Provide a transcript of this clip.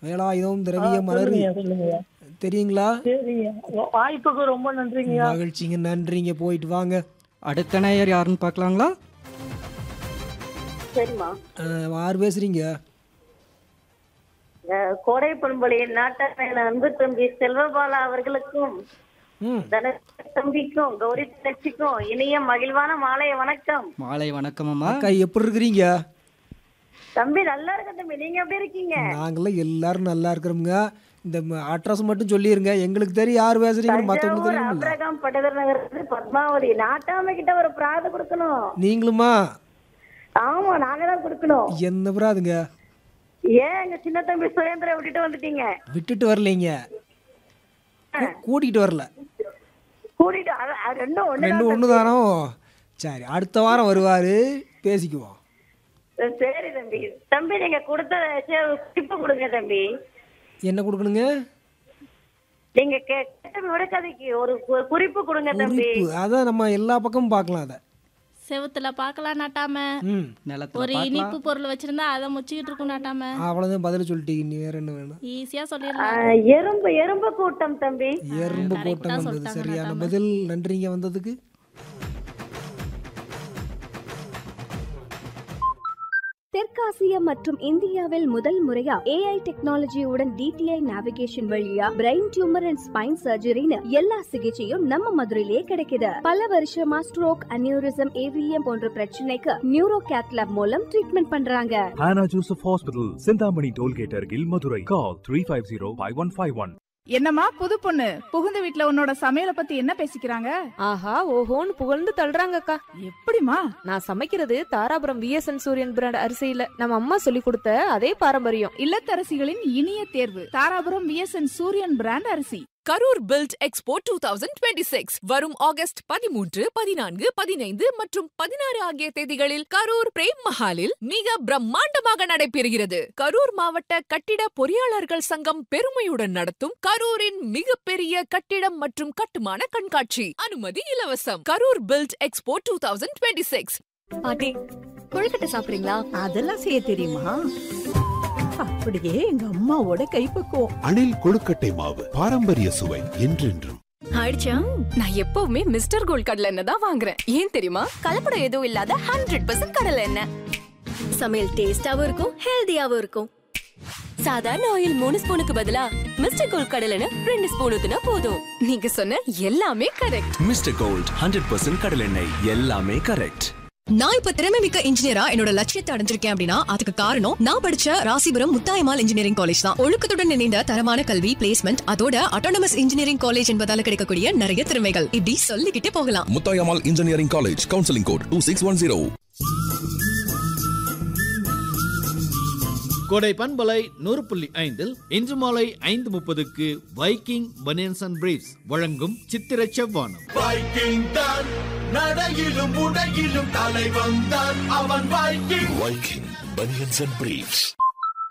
வேலாயுதம் திரவியம் மலர் சொல்லுங்க சொல்லுங்க தெரியுங்களா சரிங்க வா- வாய்ப்புக்கு ரொம்ப நன்றிங்க மகிழ்ச்சிங்க நன்றிங்க போயிட்டு வாங்க அடுத்த நேயர் யாருன்னு பார்க்கலாங்களா சரிம்மா அஹ், யார் பேசுறீங்க அஹ், கோடை பண்பொழியின் நாட்டான அன்பு தம்பி செல்வபாலா அவர்களுக்கும் ம் தன தம்பிக்கும் கௌரி தச்சிக்கும் இனிய மகிழ்வான மாலை வணக்கம் மாலை வணக்கம் அம்மா அக்கா எப்படி இருக்கிறீங்க தம்பி நல்லா இருக்க தம்பி நீங்க எப்படி இருக்கீங்க நாங்களாம் எல்லாரும் நல்லா இருக்கிறோமுங்க இந்த அட்ரஸ் மட்டும் சொல்லிருங்க எங்களுக்கு தெரியும் யார் பேசுறீங்கன்னு மற்றவங்களுக்கு தஞ்சாவூர் தெரியுமில்ல அப்ரகாம் பட்டதர் நகர் இருந்து பத்மாவதி நாட்டாம கிட்ட ஒரு பிராது கொடுக்கணும் நீங்களுமா ஆமா நாங்க தான் கொடுக்கணும் என்ன பிராதுங்க ஏன் எங்க சின்ன தம்பி சுரேந்திர விட்டுட்டு வந்துட்டீங்க விட்டுட்டு வரலைங்க கூ- கூட்டிகிட்டு வரல கூட்டிட்டு அது- அது ரெண்டும் ஒண்ணு ரெண்டு ஒன்று தானோ சரி அடுத்த வாரம் வருவார் பேசிக்குவோம் சரி தம்பி தம்பி நீங்க கொடுத்த டிப்பு கொடுங்க தம்பி என்ன கொடுக்கணுங்க நீங்க கேட்ட விடக்கதைக்கு ஒரு கு- குறிப்பு கொடுங்க தம்பி குறிப்பு அதான் நம்ம எல்லா பக்கமும் பார்க்கலாம் அதை செவுத்துல பார்க்கலாம் நாட்டாம ம் நிலத்துல ஒரு பார்க்கலாம் இனிப்பு பொருள் வச்சிருந்தா அதை முச்சிக்கிட்டு இருக்கும் நாட்டாம அவ்வளோதான் பதில் சொல்லிட்டீங்க நீ வேற என்ன வேணும் ஈஸியா ஆ, சொல்லிடலாம் எறும்பு எறும்பு கூட்டம் தம்பி எறும்பு correct ஆ கூட்டம் வந்தது சொல்லிட்டாங்க சரியான நாட்டாம. பதில் நன்றிங்க வந்ததுக்கு தெற்காசியா மற்றும் இந்தியாவில் முதல் முறையா ஏஐ டெக்னாலஜியுடன் டிடிஐ நேவிகேஷன் வழியா பிரெயின் டியூமர் அண்ட் ஸ்பைன் சர்ஜரின்னு எல்லா சிகிச்சையும் நம்ம மதுரையிலேயே கிடைக்குது பல வருஷமா ஸ்ட்ரோக் அனியூரிசம் ஏவிஎம் போன்ற பிரச்சனைக்கு நியூரோ கேத்லாப் மூலம் ட்ரீட்மெண்ட் பண்றாங்க Hannah Joseph Hospital, Sindhamani Tollgate Argil, Madurai. Call 350-5151. என்னம்மா புது பொண்ணு புகுந்த வீட்ல உன்னோட சமையல பத்தி என்ன பேசிக்கிறாங்க ஆஹா ஓஹோன்னு புகழ்ந்து தள்ளுறாங்கக்கா எப்படிமா நான் சமைக்கிறது தாராபுரம் விஎஸ்என் சூரியன் பிராண்ட் அரிசியில நம்ம அம்மா சொல்லி கொடுத்த அதே பாரம்பரியம் இல்லத்தரசிகளின் இனிய தேர்வு தாராபுரம் விஎஸ்என் சூரியன் பிராண்ட் அரிசி Karur build expo two thousand twenty six வரும் ஆகஸ்ட் பதிமூன்று பதினான்கு பதினைந்து மற்றும் பதினாறு ஆகிய தேதிகளில் கரூர் பிரேம் மஹாலில் மிக பிரம்மாண்டமாக நடைபெறுகிறது கரூர் மாவட்ட கட்டிட பொறியாளர்கள் சங்கம் பெருமையுடன் நடத்தும் கரூரின் மிகப்பெரிய கட்டிடம் மற்றும் கட்டுமான கண்காட்சி அனுமதி இலவசம் Karur build expo two thousand twenty six பாட்டி கொழுக்கட்டை சாப்பிடுறீங்களா அதெல்லாம் செய்ய தெரியுமா அப்படியே எங்க அம்மாவோட கைப்பக்குவம் அணில் கொழுக்கட்டை மாவு பாரம்பரிய சுவை என்றென்றும் ஆயிடுச்சா நான் எப்பவுமே மிஸ்டர் கோல்ட் கடலை எண்ணெய் தான் வாங்குறேன் ஏன் தெரியுமா கலப்படம் எதுவும் இல்லாத ஹண்ட்ரட் பர்சன்ட் கடலை எண்ணெய் சமையல் டேஸ்டாவும் இருக்கும் ஹெல்தியாவும் இருக்கும் சாதாரண ஆயில் மூணு ஸ்பூனுக்கு பதிலா மிஸ்டர் கோல்ட் கடலை எண்ணெய் ரெண்டு ஸ்பூன் ஊத்துனா போதும் நீங்க சொன்ன எல்லாமே correct mister gold hundred percent கடலெண்ணெய் எல்லாமே கரெக்ட் நான் இப்ப திறமை மிக்க இன்ஜினியரா என்னோட லட்சியத்தை அடைஞ்சிருக்கேன் அப்படின்னா அதுக்கு காரணம் நான் படிச்ச ராசிபுரம் முத்தாயமால் இன்ஜினியரிங் காலேஜ் தான் ஒழுக்கத்துடன் இணைந்த தரமான கல்வி பிளேஸ்மெண்ட் அதோட அட்டானமஸ் இன்ஜினியரிங் காலேஜ் என்பதால கிடைக்கக்கூடிய நிறைய திறமைகள் இப்படி சொல்லிக்கிட்டே போகலாம் Muthayammal engineering college counselling code two six one zero கோடை பண்பலை நூறு புள்ளி ஐந்தில் இன்று மாலை ஐந்து முப்பதுக்கு வைக்கிங் பனியன்ஸ் அண்ட் பிரீஃப்ஸ் வழங்கும் சித்திர செவ்வானம் வைக்கிங் தான் நடையிலும் உடையிலும் தலைவன் தான் அவன் Viking Viking banians and briefs